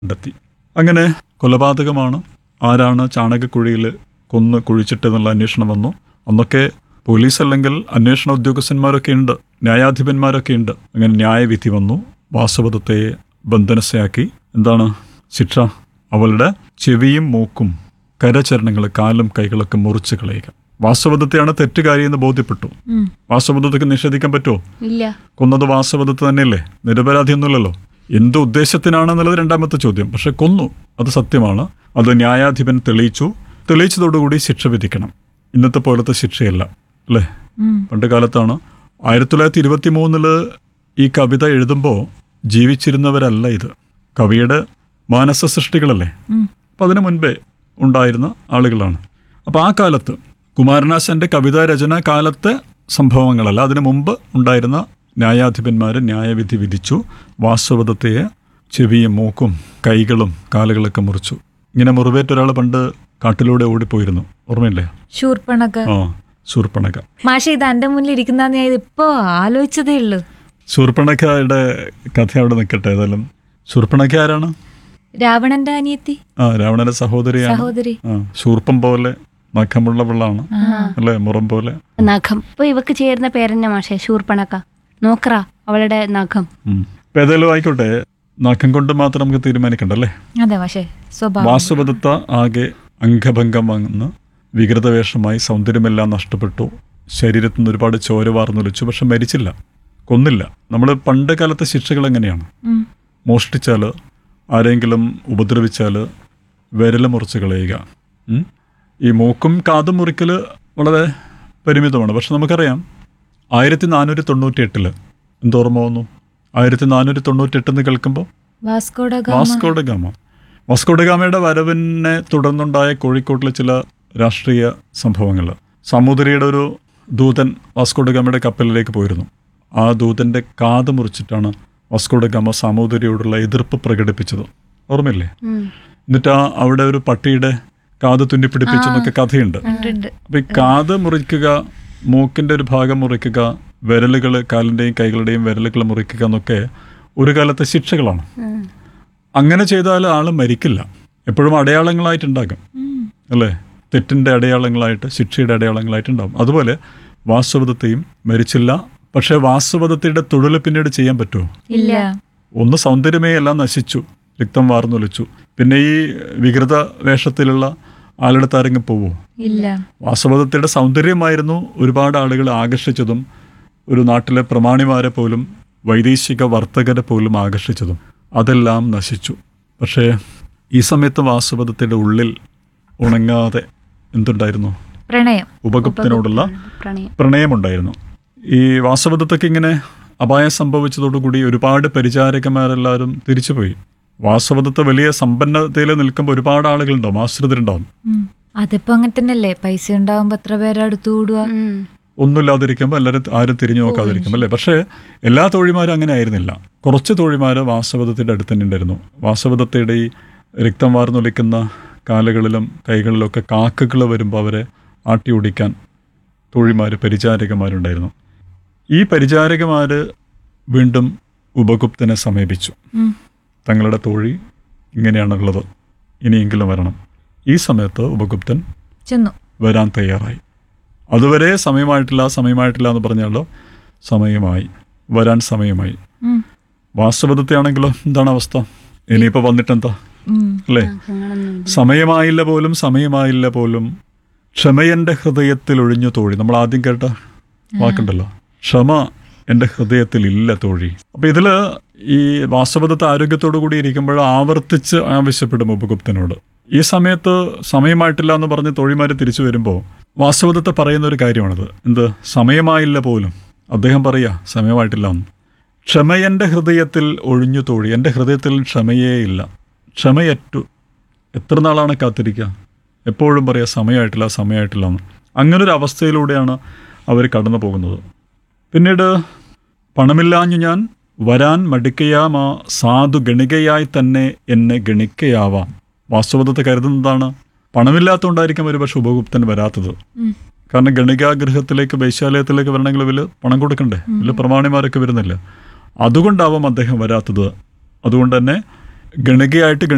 കണ്ടെത്തി അങ്ങനെ കൊലപാതകമാണ് ആരാണ് ചാണകക്കുഴിയിൽ കൊന്ന് കുഴിച്ചിട്ടെന്നുള്ള അന്വേഷണം വന്നു അന്നൊക്കെ പോലീസ് അല്ലെങ്കിൽ അന്വേഷണ ഉദ്യോഗസ്ഥന്മാരൊക്കെ ഉണ്ട് ന്യായാധിപന്മാരൊക്കെ ഉണ്ട് അങ്ങനെ ന്യായവിധി വന്നു വാസവദത്തെ ബന്ധനസ്ഥയാക്കി എന്താണ് ശിക്ഷ അവളുടെ ചെവിയും മൂക്കും കരചരണങ്ങൾ കാലും കൈകളൊക്കെ മുറിച്ച് കളയുക വാസവദത്തെയാണ് തെറ്റുകാരി എന്ന് ബോധ്യപ്പെട്ടു ഉം. വാസവദത്തൊക്കെ നിഷേധിക്കാൻ പറ്റുമോ ഇല്ല കൊന്നത് വാസവദത്ത് തന്നെയല്ലേ നിരപരാധിയൊന്നുമില്ലല്ലോ എന്ത് ഉദ്ദേശത്തിനാണെന്നുള്ളത് രണ്ടാമത്തെ ചോദ്യം പക്ഷെ കൊന്നു അത് സത്യമാണ് അത് ന്യായാധിപൻ തെളിയിച്ചു തെളിയിച്ചതോടുകൂടി ശിക്ഷ വിധിക്കണം ഇന്നത്തെ പോലത്തെ ശിക്ഷയല്ല അല്ലേ ഉം. പണ്ട് കാലത്താണ് ആയിരത്തി തൊള്ളായിരത്തി ഇരുപത്തി മൂന്നില് ഈ കവിത എഴുതുമ്പോൾ ജീവിച്ചിരുന്നവരല്ല ഇത് കവിയുടെ മാനസ സൃഷ്ടികളല്ലേ ഉം. അപ്പം അതിനു മുൻപേ ഉണ്ടായിരുന്ന ആളുകളാണ് അപ്പോൾ ആ കാലത്ത് കുമാരനാശാന്റെ കവിതാ രചന കാലത്തെ സംഭവങ്ങളല്ല അതിനു മുമ്പ് ഉണ്ടായിരുന്ന ന്യായാധിപന്മാർ ന്യായവിധി വിധിച്ചു വാസ്തവദത്തെ ചെവിയും മൂക്കും കൈകളും കാലുകളൊക്കെ മുറിച്ചു ഇങ്ങനെ മുറിവേറ്റ ഒരാൾ പണ്ട് കാട്ടിലൂടെ ഓടിപ്പോയിരുന്നു ഓർമ്മയില്ലേ ശൂർപ്പണക ആ ശൂർപ്പണക മാഷ ഇത് എന്റെ മുന്നിൽ ഇരിക്കുന്ന ഞാൻ ഇതിപ്പോ ആലോചിച്ചതേ ഉള്ളൂ ശൂർപ്പണഖയുടെ കഥ അവിടെ നിൽക്കട്ടെ ഏതായാലും ശൂർപ്പണഖ ആരാണ് രാവണന്റെ അനിയത്തി ആ രാവണന്റെ സഹോദരിയാണ് സഹോദരി ആ ശൂർപ്പം പോലെ നഖമുള്ള വെള്ളമാണ് അല്ലേ മുറം പോലെ നഖം ഇപ്പൊ ഇവക്ക് ചേരുന്ന പേരെന്നെ മാഷേ ശൂർപ്പണക്ക നോക്കറ അവളുടെ നഖം ഉം. ഇപ്പൊ ഏതായാലും ആയിക്കോട്ടെ നഖം കൊണ്ട് മാത്രം നമുക്ക് തീരുമാനിക്കണ്ടല്ലേ അതെ മാഷേ സ്വഭാവം വാസുപദത്ത ആകെ അംഗഭംഗം വന്ന് വികൃതവേഷമായി സൗന്ദര്യമെല്ലാം നഷ്ടപ്പെട്ടു ശരീരത്തിൽ നിന്ന് ഒരുപാട് ചോര വാർന്നൊലിച്ചു പക്ഷെ മരിച്ചില്ല കൊന്നില്ല നമ്മൾ പണ്ട് കാലത്തെ ശിക്ഷകൾ എങ്ങനെയാണ് ഉം. മോഷ്ടിച്ചാൽ ആരെങ്കിലും ഉപദ്രവിച്ചാൽ വിരൽ മുറിച്ച് കളയുക ഉം? ഈ മൂക്കും കാതും മുറിക്കൽ വളരെ പരിമിതമാണ് പക്ഷെ നമുക്കറിയാം ആയിരത്തി നാനൂറ്റി തൊണ്ണൂറ്റി എട്ടില് എന്തോർമ്മ വന്നു ആയിരത്തി നാനൂറ്റി തൊണ്ണൂറ്റി എട്ടെന്ന് കേൾക്കുമ്പോൾ Vasco da Gama Vasco da Gama Vasco da ഗാമയുടെ വരവിനെ തുടർന്നുണ്ടായ കോഴിക്കോട്ടിലെ ചില രാഷ്ട്രീയ സംഭവങ്ങൾ സാമൂതിരിയുടെ ഒരു ദൂതൻ വാസ്കോഡ ഗാമയുടെ കപ്പലിലേക്ക് പോയിരുന്നു ആ ദൂതന്റെ കാത് മുറിച്ചിട്ടാണ് വാസ്കോഡ ഗാമ സാമൂതിരിയോടുള്ള എതിർപ്പ് പ്രകടിപ്പിച്ചത് ഓർമ്മയില്ലേ ഉം. എന്നിട്ട് ആ അവിടെ ഒരു പട്ടിയുടെ കാത് തുന്നിപ്പിടിപ്പിച്ചെന്നൊക്കെ കഥയുണ്ട് ഉണ്ട് അപ്പൊ ഈ കാത് മുറിക്കുക മൂക്കിന്റെ ഒരു ഭാഗം മുറിക്കുക വിരലുകൾ കാലിന്റെയും കൈകളുടെയും വിരലുകൾ മുറിക്കുക എന്നൊക്കെ ഒരു കാലത്തെ ശിക്ഷകളാണ് ഉം. അങ്ങനെ ചെയ്താൽ ആള് മരിക്കില്ല എപ്പോഴും അടയാളങ്ങളായിട്ടുണ്ടാകും അല്ലേ തെറ്റിന്റെ അടയാളങ്ങളായിട്ട് ശിക്ഷയുടെ അടയാളങ്ങളായിട്ടുണ്ടാകും അതുപോലെ വാസ്തവതത്തെയും മരിച്ചില്ല പക്ഷേ വാസ്തവതയുടെ തൊഴിൽ പിന്നീട് ചെയ്യാൻ പറ്റുമോ ഇല്ല ഒന്ന് സൗന്ദര്യമേ എല്ലാം നശിച്ചു രക്തം വാർന്നൊലിച്ചു പിന്നെ ഈ വികൃത വേഷത്തിലുള്ള ആളുടെ ആരെങ്കിലും പോവോ ഇല്ല വാസവദത്തയുടെ സൗന്ദര്യമായിരുന്നു ഒരുപാട് ആളുകൾ ആകർഷിച്ചതും ഒരു നാട്ടിലെ പ്രമാണിമാരെ പോലും വൈദേശിക വർത്തകരെ പോലും ആകർഷിച്ചതും അതെല്ലാം നശിച്ചു പക്ഷേ ഈ സമയത്ത് വാസവദത്തയുടെ ഉള്ളിൽ ഉണങ്ങാതെ എന്തുണ്ടായിരുന്നു പ്രണയം ഉപഗുപ്തനോടുള്ള പ്രണയം പ്രണയമുണ്ടായിരുന്നു ഈ വാസവദത്തൊക്കെ ഇങ്ങനെ അപായം സംഭവിച്ചതോടുകൂടി ഒരുപാട് പരിചാരകന്മാരെല്ലാവരും തിരിച്ചുപോയി വാസവദത്ത് വലിയ സമ്പന്നതയിൽ നിൽക്കുമ്പോൾ ഒരുപാട് ആളുകളുണ്ടാവും ആശ്രിതരുണ്ടാവും ഉം. അതിപ്പോ അങ്ങനെ തന്നെയല്ലേ പൈസ ഉണ്ടാവുമ്പോ എത്ര പേരെ അടുത്ത് കൂടുക ഉം. ഒന്നുമില്ലാതിരിക്കുമ്പോൾ എല്ലാവരും ആരും തിരിഞ്ഞു നോക്കാതിരിക്കും അല്ലേ പക്ഷേ എല്ലാ തോഴിമാരും അങ്ങനെ ആയിരുന്നില്ല കുറച്ച് തോഴിമാർ വാസവദത്തിൻ്റെ അടുത്ത് തന്നെ ഉണ്ടായിരുന്നു വാസവദത്തയുടെ ഈ രക്തം വാർന്നൊലിക്കുന്ന കാലുകളിലും കൈകളിലൊക്കെ കാക്കകൾ വരുമ്പോൾ അവരെ ആട്ടി ഓടിക്കാൻ തോഴിമാർ പരിചാരകന്മാരുണ്ടായിരുന്നു ഈ പരിചാരകന്മാർ വീണ്ടും ഉപഗുപ്തനെ സമീപിച്ചു ഉം. തങ്ങളുടെ തോഴി ഇങ്ങനെയാണുള്ളത് ഇനിയെങ്കിലും വരണം ഈ സമയത്ത് ഉപഗുപ്തൻ ചെന്നു വരാൻ തയ്യാറായി അതുവരെ സമയമായിട്ടില്ല സമയമായിട്ടില്ല എന്ന് പറഞ്ഞാലോ സമയമായി വരാൻ സമയമായി ഉം. വാസ്തവത്തെ ആണെങ്കിലോ എന്താണ് അവസ്ഥ ഇനിയിപ്പോൾ വന്നിട്ടെന്താ ഉം. അല്ലേ നഖങ്ങളൊന്നും സമയമായില്ല പോലും സമയമായില്ല പോലും ക്ഷമയെൻ്റെ ഹൃദയത്തിൽ ഒഴിഞ്ഞു തോഴി നമ്മൾ ആദ്യം കേട്ട വാക്കുണ്ടല്ലോ ക്ഷമ എൻ്റെ ഹൃദയത്തിൽ ഇല്ല തോഴി അപ്പൊ ഇതില് ഈ വാസ്തവത്തെ ആരോഗ്യത്തോടു കൂടി ഇരിക്കുമ്പോൾ ആവർത്തിച്ച് ആവശ്യപ്പെടും ഉപഗുപ്തനോട് ഈ സമയത്ത് സമയമായിട്ടില്ല എന്ന് പറഞ്ഞ് തോഴിമാര് തിരിച്ചു വരുമ്പോൾ വാസ്തവത്തെ പറയുന്ന ഒരു കാര്യമാണിത് എന്ത് സമയമായില്ല പോലും അദ്ദേഹം പറയാ സമയമായിട്ടില്ല എന്ന് ക്ഷമയെൻ്റെ ഹൃദയത്തിൽ ഒഴിഞ്ഞു തോഴി എൻ്റെ ഹൃദയത്തിൽ ക്ഷമയേ ഇല്ല ക്ഷമയറ്റു എത്ര നാളാണ് കാത്തിരിക്കുക എപ്പോഴും പറയാ സമയമായിട്ടില്ല സമയമായിട്ടില്ല എന്ന് അങ്ങനെ ഒരു അവസ്ഥയിലൂടെയാണ് അവർ കടന്നു പോകുന്നത് പിന്നീട് പണമില്ലാഞ്ഞു ഞാൻ വരാൻ മടിക്കയാമാ സാധു ഗണികയായി തന്നെ എന്നെ ഗണിക്കയാവാം വാസ്തവത്തെ കരുതുന്നതാണ് പണമില്ലാത്തതുകൊണ്ടായിരിക്കും ഒരു പക്ഷെ ഉപഗുപ്തൻ വരാത്തത് ഉം. കാരണം ഗണികാഗൃഹത്തിലേക്ക് വൈശാലയത്തിലേക്ക് വരണമെങ്കിൽ വലിയ പണം കൊടുക്കണ്ടേ വലിയ പ്രമാണിമാരൊക്കെ വരുന്നില്ല അതുകൊണ്ടാവാം അദ്ദേഹം വരാത്തത് അതുകൊണ്ട് തന്നെ ഗണികയായിട്ട്